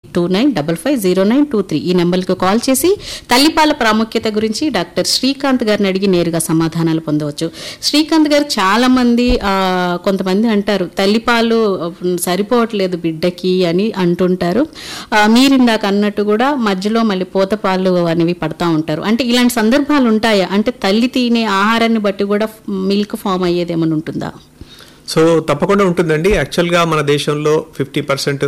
Two nine double five zero nine two three ఈ నెంబర్కి call చేసి తల్లిపాల ప్రాముఖ్యత గురించి డాక్టర్ శ్రీకాంత్ గారిని అడిగి నేరుగా సమాధానాలు పొందవచ్చు శ్రీకాంత్ గారు చాలా మంది ఆ, కొంతమంది అంటారు తల్లిపాలు ఉమ్, సరిపోవట్లేదు బిడ్డకి అని అంటుంటారు ఆ, మీరు ఇందాక అన్నట్టు కూడా మధ్యలో మళ్ళీ పూత పాలు అనేవి పడతా ఉంటారు అంటే ఇలాంటి సందర్భాలు ఉంటాయా అంటే తల్లి తినే ఆహారాన్ని బట్టి కూడా మిల్క్ ఫామ్ అయ్యేది ఏమైనా ఉంటుందా సో తప్పకుండా ఉంటుందండి యాక్చువల్గా మన దేశంలో ఫిఫ్టీ పర్సెంట్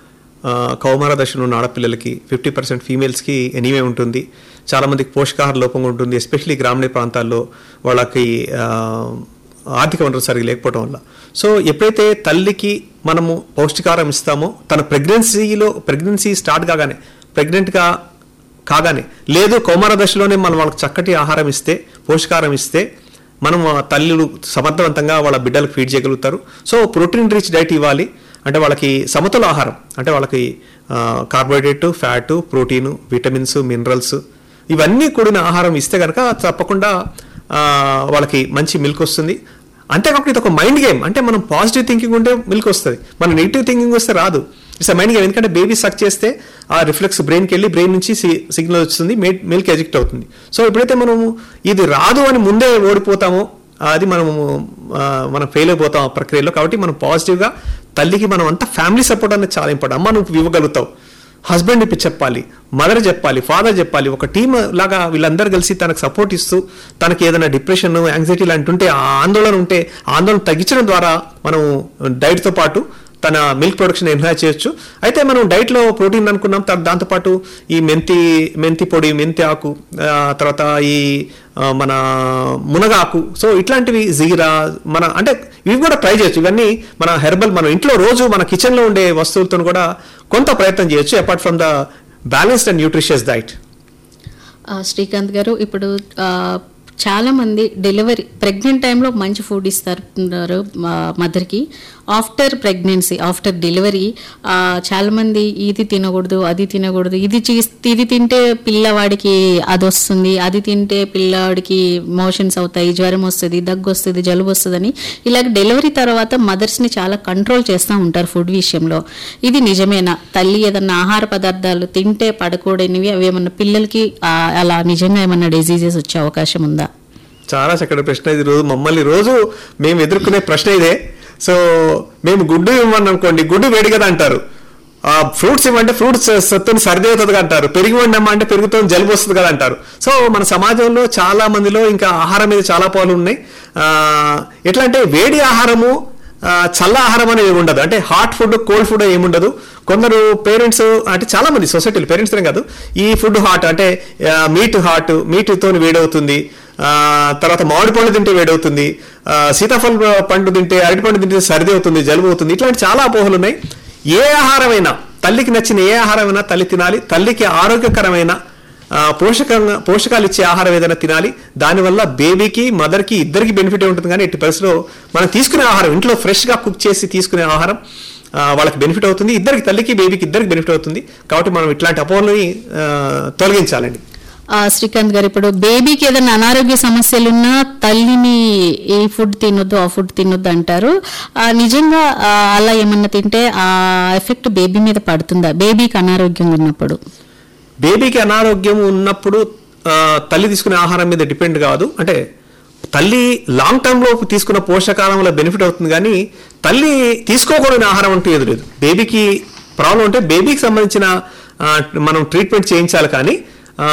కౌమార దశలో ఉన్న ఆడపిల్లలకి ఫిఫ్టీ పర్సెంట్ ఫీమేల్స్కి ఎనీవే ఉంటుంది చాలామందికి పోషకాహార లోపం ఉంటుంది ఎస్పెషలీ గ్రామీణ ప్రాంతాల్లో వాళ్ళకి ఆ, ఆర్థిక వనరులు సరిగ్గా లేకపోవడం వల్ల సో ఎప్పుడైతే తల్లికి మనము పౌష్టికాహారం ఇస్తామో తన ప్రెగ్నెన్సీలో ప్రెగ్నెన్సీ స్టార్ట్ కాగానే ప్రెగ్నెంట్గా కాగానే లేదు కౌమార దశలోనే మనం వాళ్ళకి చక్కటి ఆహారం ఇస్తే పోషకాహారం ఇస్తే మనం ఆ తల్లులు సమర్థవంతంగా వాళ్ళ బిడ్డలకు ఫీడ్ చేయగలుగుతారు సో ప్రోటీన్ రిచ్ డైట్ ఇవ్వాలి అంటే వాళ్ళకి సమతుల ఆహారం అంటే వాళ్ళకి carbohydrate fat protein vitamins minerals ఇవన్నీ కూడిన ఆహారం ఇస్తే కనుక తప్పకుండా ఆ, వాళ్ళకి మంచి మిల్క్ వస్తుంది అంతేకాకుండా ఇది ఒక మైండ్ గేమ్ అంటే మనం పాజిటివ్ థింకింగ్ ఉంటే మిల్క్ వస్తుంది మన నెగిటివ్ థింకింగ్ వస్తే రాదు ఇట్స్ మైండ్ గేమ్ ఎందుకంటే బేబీ సక్ చేస్తే ఆ రిఫ్లెక్స్ బ్రెయిన్కి వెళ్ళి బ్రెయిన్ నుంచి సిగ్నల్ వస్తుంది మిల్క్ ఎజెక్ట్ అవుతుంది సో ఎప్పుడైతే మనము ఇది రాదు అని ముందే ఓడిపోతామో అది మనము ఆ, మనం ఫెయిల్ అయిపోతాం ఆ ప్రక్రియలో కాబట్టి మనం పాజిటివ్గా తల్లికి మనం అంతా ఫ్యామిలీ సపోర్ట్ అనేది చాలా ఇంపార్టెంట్ అమ్మ నువ్వు ఇవ్వగలుగుతావు హస్బెండ్ ఇప్పి చెప్పాలి మదర్ చెప్పాలి ఫాదర్ చెప్పాలి ఒక టీమ్ లాగా వీళ్ళందరూ కలిసి తనకు సపోర్ట్ ఇస్తూ తనకి ఏదైనా డిప్రెషన్ యాంగ్జైటీ లాంటి ఉంటే ఆ ఆందోళన ఉంటే ఆ ఆందోళన తగ్గించడం ద్వారా మనం డైట్తో పాటు తన మిల్క్ ప్రొడక్షన్ ఎన్హాన్స్ చేయొచ్చు అయితే మనం డైట్లో ప్రోటీన్ అనుకున్నాం తా- దాంతోపాటు ఈ మెంతి మెంతి పొడి మెంతి ఆకు ఆ, తర్వాత ఈ ఆ, మన మునగాకు సో ఇట్లాంటివి జీరా మన అంటే ఇవి కూడా ట్రై చేయొచ్చు ఇవన్నీ మన హెర్బల్ మన ఇంట్లో రోజు మన కిచెన్లో ఉండే వస్తువులతో కూడా కొంత ప్రయత్నం చేయొచ్చు apart from the balanced and nutritious diet ఆ, శ్రీకాంత్ గారు ఇప్పుడు ఆ, చాలా మంది డెలివరీ ప్రెగ్నెంట్ టైంలో మంచి ఫుడ్ ఇస్తారు మదర్కి ఆఫ్టర్ ప్రెగ్నెన్సీ ఆఫ్టర్ డెలివరీ చాలా మంది ఇది తినకూడదు అది తినకూడదు ఇది చీ- ఇది తింటే పిల్లవాడికి అది వస్తుంది అది తింటే పిల్లవాడికి మోషన్స్ అవుతాయి జ్వరం వస్తుంది దగ్గు వస్తుంది జలుబు వస్తుందని ఇలాగ డెలివరీ తర్వాత మదర్స్ని చాలా కంట్రోల్ చేస్తూ ఉంటారు ఫుడ్ విషయంలో ఇది నిజమేనా తల్లి ఏదన్నా ఆహార పదార్థాలు తింటే పడకూడనివి అవి ఏమన్నా పిల్లలకి ఆ, అలా నిజంగా ఏమన్నా డిజీజెస్ వచ్చే అవకాశం ఉందా చాలా చక్కటి ప్రశ్న ఇది రోజు మమ్మల్ని రోజు మేము ఎదుర్కొనే ప్రశ్న ఇదే సో మేము గుడ్డు ఇవ్వమని అనుకోండి గుడ్డు వేడి కదా అంటారు ఆ ఫ్రూట్స్ ఇవ్వంటే ఫ్రూట్స్ సత్తుని సర్ది అవుతుంది కదా అంటారు పెరుగు వండమ్మా అంటే పెరుగుతో జలుబు వస్తుంది కదా అంటారు సో మన సమాజంలో చాలా మందిలో ఇంకా ఆహారం మీద చాలా పాలు ఉన్నాయి ఆ, ఎట్లా అంటే వేడి ఆహారము ఆ, చల్ల ఆహారం అనేది ఏమి ఉండదు అంటే హాట్ ఫుడ్ కోల్డ్ ఫుడ్ ఏమి ఉండదు కొందరు పేరెంట్స్ అంటే చాలా మంది సొసైటీలు పేరెంట్స్ కాదు ఈ ఫుడ్ హాట్ అంటే మీట్ హాట్ మీట్తో వేడవుతుంది ఆ, తర్వాత మామిడి పండు తింటే వేడవుతుంది ఆ, సీతాఫల పండు తింటే అరటి పండు తింటే సర్ది అవుతుంది జలుబు అవుతుంది ఇట్లాంటి చాలా అపోహలు ఉన్నాయి ఏ ఆహారమైనా తల్లికి నచ్చిన ఏ ఆహారమైనా తల్లి తినాలి తల్లికి ఆరోగ్యకరమైన ఆ, పోషకంగా పోషకాలు ఇచ్చే ఆహారం ఏదైనా తినాలి దానివల్ల బేబీకి మదర్కి ఇద్దరికి బెనిఫిట్ ఉంటుంది కానీ ఎట్టి పరిస్థితిలో మనం తీసుకునే ఆహారం ఇంట్లో ఫ్రెష్గా కుక్ చేసి తీసుకునే ఆహారం ఆ, వాళ్ళకి బెనిఫిట్ అవుతుంది ఇద్దరికి తల్లికి బేబీకి ఇద్దరికి బెనిఫిట్ అవుతుంది కాబట్టి మనం ఇట్లాంటి అపోహలని ఆ, తొలగించాలండి ఆ, శ్రీకాంత్ గారు ఇప్పుడు బేబీకి ఏదైనా అనారోగ్య సమస్యలున్నా తల్లిని ఈ ఫుడ్ తినొద్దు ఆ ఫుడ్ తినొద్దు అంటారు ఆ, నిజంగా ఆ, అలా ఏమన్నా తింటే ఆ ఎఫెక్ట్ బేబీ మీద పడుతుందా బేబీకి అనారోగ్యంగా ఉన్నప్పుడు బేబీకి అనారోగ్యం ఉన్నప్పుడు ఆ, తల్లి తీసుకునే ఆహారం మీద డిపెండ్ కాదు అంటే తల్లి లాంగ్ టర్మ్ లో తీసుకున్న పోషకాహారం వల్ల బెనిఫిట్ అవుతుంది కానీ తల్లి తీసుకోకూడని ఆహారం అంటూ ఏది లేదు బేబీకి ప్రాబ్లం అంటే బేబీకి సంబంధించిన ఆ, మనం ట్రీట్మెంట్ చేయించాలి కానీ ఆ,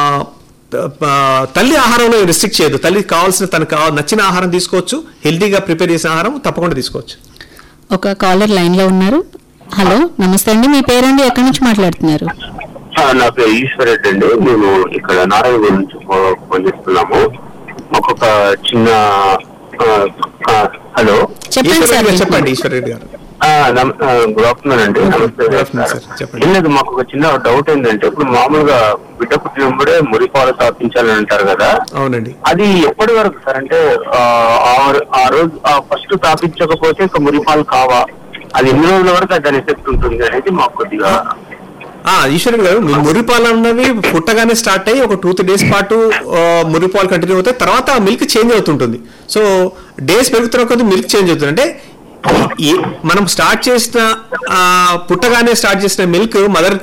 ఆ, తల్లి ఆహారంలో రిస్ట్రిక్ట్ చేయదు తల్లికి కావాల్సిన తనకు కావ- నచ్చిన ఆహారం తీసుకోవచ్చు హెల్తీగా ప్రిపేర్ చేసిన ఆహారం తప్పకుండా తీసుకోవచ్చు ఒక కాలర్ లైన్ లో ఉన్నారు హలో నమస్తే అండి మీ పేరండి ఎక్కడి నుంచి మాట్లాడుతున్నారు ఆ, నా పేరు ఈశ్వర్ రెడ్డి అండి మేము ఇక్కడ నారాయణ నుంచి ఫో- ఫోన్ చేస్తున్నాము మాకు ఒక చిన్న ఆ, ఆ, హలో చెప్పండి ఈశ్వర్ సార్ రెడ్డి గారు మీకు. చెప్పండి ఈశ్వర్ రెడ్డి గారు ఆ, నమ- ఆ, గుడ్ ఆఫ్టర్నూన్ అండి నమస్తే గుడ్ ఆఫ్టర్నూన్ సార్. చెప్పండి. ఏం లేదు మాకు ఒక చిన్న డౌట్ ఏంటంటే ఇప్పుడు మామూలుగా బిడ్డ పుట్టినప్పుడే మురిపాలు స్థాపించాలని అంటారు కదా అవునండి అది ఎప్పటి వరకు సార్ అంటే ఆ, ఆ- ఆ రోజు ఫస్ట్ స్థాపించకపోతే ఇంకా మురిపాలు కావా అది ఎన్ని రోజుల వరకు దాని ఎఫెక్ట్ ఉంటుంది అనేది మాకు కొద్దిగా ఆ ఈశ్వరుడు గారు మీ మురిపాలు అన్నవి పుట్టగానే స్టార్ట్ అయ్యి ఒక టూ త్రీ డేస్ పాటు ఆ, మురిపాలు కంటిన్యూ అవుతాయి తర్వాత మిల్క్ చేంజ్ అవుతుంటుంది సో డేస్ పెరుగుతున్న కొద్దీ మిల్క్ చేంజ్ అవుతుంది అంటే ఈ- మనం స్టార్ట్ చేసిన ఆ, పుట్టగానే స్టార్ట్ చేసిన మిల్క్ మదర్